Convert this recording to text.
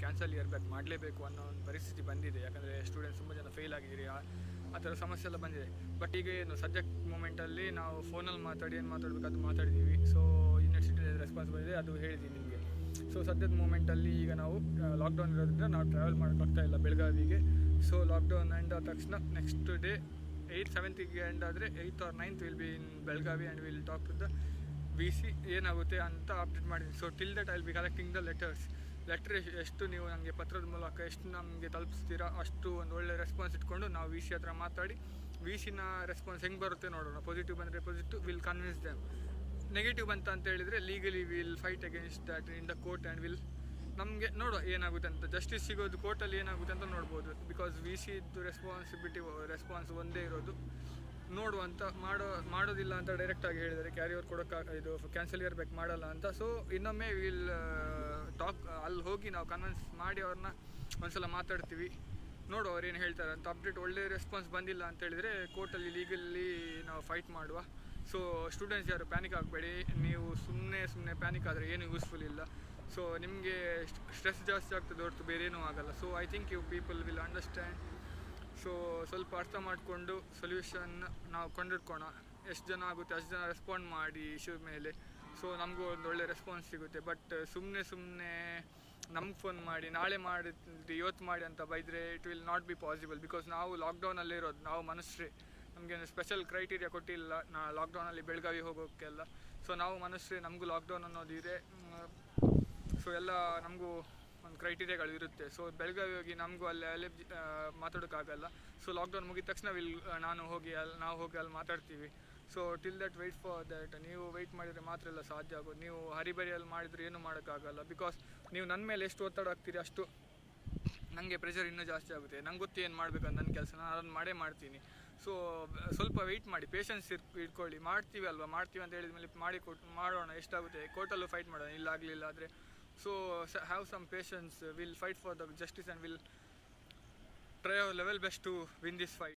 cancel year back ಮಾಡಲೇಬೇಕು ಅನ್ನೋ ಒಂದು ಪರಿಸ್ಥಿತಿ ಬಂದಿದೆ ಯಾಕಂದರೆ ಸ್ಟೂಡೆಂಟ್ಸ್ ತುಂಬ ಜನ ಫೇಲ್ ಆಗಿದ್ದೀರಿ ಆ ಆ ಥರ ಸಮಸ್ಯೆ ಎಲ್ಲ ಬಂದಿದೆ ಬಟ್ ಈಗ ಏನು ಸದ್ಯಕ್ಕೆ ಮೂಮೆಂಟಲ್ಲಿ ನಾವು ಫೋನಲ್ಲಿ ಮಾತಾಡಿ ಏನು ಮಾತಾಡಬೇಕು ಅದು ಮಾತಾಡಿದ್ದೀವಿ ಸೊ ಯೂನಿವರ್ಸಿಟಿ ರೆಸ್ಪಾನ್ಸ್ ಬಂದಿದೆ ಅದು ಹೇಳಿದ್ದೀನಿ ನಿಮಗೆ ಸೊ ಸದ್ಯದ ಮೂಮೆಂಟಲ್ಲಿ ಈಗ ನಾವು ಲಾಕ್ಡೌನ್ ಇರೋದ್ರಿಂದ ನಾವು ಟ್ರಾವೆಲ್ ಮಾಡೋಕ್ಕಾಗ್ತಾ ಇಲ್ಲ ಬೆಳಗಾವಿಗೆ ಸೊ ಲಾಕ್ಡೌನ್ ಎಂಡ್ ಆದ ತಕ್ಷಣ ನೆಕ್ಸ್ಟ್ ಡೇ ಏಯ್ಟ್ ಸೆವೆಂತಿಗೆ ಎಂಡ್ ಆದರೆ eighth or ninth will be in Belagavi and will talk to the V C ಏನಾಗುತ್ತೆ ಅಂತ ಅಪ್ಡೇಟ್ ಮಾಡಿದ್ದೀನಿ so till that I will be collecting the letters letter ಎಷ್ಟು ನೀವು ನನಗೆ ಪತ್ರದ ಮೂಲಕ ಎಷ್ಟು ನಮಗೆ ತಲುಪಿಸ್ತೀರಾ ಅಷ್ಟು ಒಂದು ಒಳ್ಳೆ ರೆಸ್ಪಾನ್ಸ್ ಇಟ್ಕೊಂಡು ನಾವು ವಿ ಸಿ ಹತ್ರ ಮಾತಾಡಿ ವಿ ಸಿನ ರೆಸ್ಪಾನ್ಸ್ ಹೆಂಗೆ ಬರುತ್ತೆ ನೋಡೋಣ ಪಾಸಿಟಿವ್ ಬಂದರೆ positive will convince them negative ಬಂತ ಅಂತ ಹೇಳಿದರೆ legally will fight against that in the court and will ನಮಗೆ ನೋಡುವ ಏನಾಗುತ್ತೆ ಅಂತ ಜಸ್ಟಿಸ್ ಸಿಗೋದು ಕೋರ್ಟಲ್ಲಿ ಏನಾಗುತ್ತೆ ಅಂತ ನೋಡ್ಬೋದು ಬಿಕಾಸ್ ವಿ ಸಿದು ರೆಸ್ಪಾನ್ಸಿಬಿಲಿಟಿ ರೆಸ್ಪಾನ್ಸ್ ಒಂದೇ ಇರೋದು ನೋಡುವಂತ ಮಾಡೋ ಮಾಡೋದಿಲ್ಲ ಅಂತ ಡೈರೆಕ್ಟಾಗಿ ಹೇಳಿದರೆ ಕ್ಯಾರಿ ಓವರ್ ಕೊಡೋಕ್ಕೆ ಇದು ಕ್ಯಾನ್ಸಲ್ ಇಯರ್ ಬೇಕು ಮಾಡಲ್ಲ ಅಂತ ಸೊ ಇನ್ನೊಮ್ಮೆ ವಿಲ್ ಟಾಕ್ ಅಲ್ಲಿ ಹೋಗಿ ನಾವು ಕನ್ವಿನ್ಸ್ ಮಾಡಿ ಅವ್ರನ್ನ ಒಂದ್ಸಲ ಮಾತಾಡ್ತೀವಿ ನೋಡು ಅವ್ರು ಏನು ಹೇಳ್ತಾರೆ ಅಂತ ಅಪ್ಡೇಟ್ ಒಳ್ಳೆ ರೆಸ್ಪಾನ್ಸ್ ಬಂದಿಲ್ಲ ಅಂತ ಹೇಳಿದರೆ ಕೋರ್ಟಲ್ಲಿ ಲೀಗಲ್ಲಿ ನಾವು ಫೈಟ್ ಮಾಡುವ ಸೊ ಸ್ಟೂಡೆಂಟ್ಸ್ ಯಾರು ಪ್ಯಾನಿಕ್ ಆಗಬೇಡಿ ನೀವು ಸುಮ್ಮನೆ ಸುಮ್ಮನೆ ಪ್ಯಾನಿಕ್ ಆದರೆ ಏನು ಯೂಸ್ಫುಲ್ ಇಲ್ಲ ಸೊ ನಿಮಗೆ ಸ್ಟ್ರೆಸ್ ಜಾಸ್ತಿ ಆಗ್ತದೆ ಹೊರತು ಬೇರೆ ಏನೂ ಆಗಲ್ಲ so I think you people will understand so ಸ್ವಲ್ಪ ಅರ್ಥ ಮಾಡಿಕೊಂಡು ಸೊಲ್ಯೂಷನ್ ನಾವು ಕೊಂಡಿಡ್ಕೋಣ ಎಷ್ಟು ಜನ ಆಗುತ್ತೆ ಅಷ್ಟು ಜನ ರೆಸ್ಪಾಂಡ್ ಮಾಡಿ ಇಶ್ಯೂ ಮೇಲೆ ಸೊ ನಮಗೂ ಒಂದು ಒಳ್ಳೆ ರೆಸ್ಪಾನ್ಸ್ ಸಿಗುತ್ತೆ ಬಟ್ ಸುಮ್ಮನೆ ಸುಮ್ಮನೆ ನಮ್ಗೆ ಫೋನ್ ಮಾಡಿ ನಾಳೆ ಮಾಡಿದ್ರಿ ಇವತ್ತು ಮಾಡಿ ಅಂತ ಬೈದರೆ it will not be possible because ನಾವು ಲಾಕ್ಡೌನಲ್ಲೇ ಇರೋದು ನಾವು ಮನುಷ್ಯರೇ ನಮಗೆ ಸ್ಪೆಷಲ್ ಕ್ರೈಟೀರಿಯಾ ಕೊಟ್ಟಿಲ್ಲ ನಾ ಲಾಕ್ಡೌನಲ್ಲಿ ಬೆಳಗಾವಿ ಹೋಗೋಕ್ಕೆಲ್ಲ ಸೊ ನಾವು ಮನುಷ್ಯರೇ ನಮಗೂ ಲಾಕ್ಡೌನ್ ಅನ್ನೋದಿದೆ ಸೊ ಎಲ್ಲ ನಮಗೂ ಒಂದು ಕ್ರೈಟೀರಿಯಾಗಳು ಇರುತ್ತೆ ಸೊ ಬೆಳಗಾವಿ ಹೋಗಿ ನಮಗೂ ಅಲ್ಲಿ ಅಲ್ಲೇ ಮಾತಾಡೋಕ್ಕಾಗಲ್ಲ ಸೊ ಲಾಕ್ಡೌನ್ ಮುಗಿದ ತಕ್ಷಣ ವಿಲ್ ನಾನು ಹೋಗಿ ಅಲ್ಲಿ ನಾವು ಹೋಗಿ ಅಲ್ಲಿ ಮಾತಾಡ್ತೀವಿ so till that wait for that ನೀವು ವೆಯ್ಟ್ ಮಾಡಿದರೆ ಮಾತ್ರ ಎಲ್ಲ ಸಾಧ್ಯ ಆಗೋದು ನೀವು ಹರಿಬರಿಯಲ್ಲಿ ಮಾಡಿದರೆ ಏನೂ ಮಾಡೋಕ್ಕಾಗಲ್ಲ ಬಿಕಾಸ್ ನೀವು ನನ್ನ ಮೇಲೆ ಎಷ್ಟು ಒತ್ತಡ ಆಗ್ತೀರಿ ಅಷ್ಟು ನನಗೆ ಪ್ರೆಷರ್ ಇನ್ನೂ ಜಾಸ್ತಿ ಆಗುತ್ತೆ ನಂಗೆ ಗೊತ್ತು ಏನು ಮಾಡಬೇಕು ಅಂತ ನನ್ನ ಕೆಲಸ ನಾನು ಅದನ್ನು ಮಾಡೇ ಮಾಡ್ತೀನಿ ಸೊ ಸ್ವಲ್ಪ ವೆಯ್ಟ್ ಮಾಡಿ ಪೇಷನ್ಸ್ ಇರ್ ಇಟ್ಕೊಳ್ಳಿ ಮಾಡ್ತೀವಿ ಅಲ್ವಾ ಮಾಡ್ತೀವಿ ಅಂತ ಹೇಳಿದ ಮೇಲೆ ಮಾಡಿ ಕೊಟ್ಟು ಮಾಡೋಣ ಎಷ್ಟಾಗುತ್ತೆ ಕೋರ್ಟಲ್ಲೂ ಫೈಟ್ ಮಾಡೋಣ ಇಲ್ಲ ಆಗಲಿಲ್ಲ ಆದರೆ so have some patience will fight for the justice and will try our level best to win this fight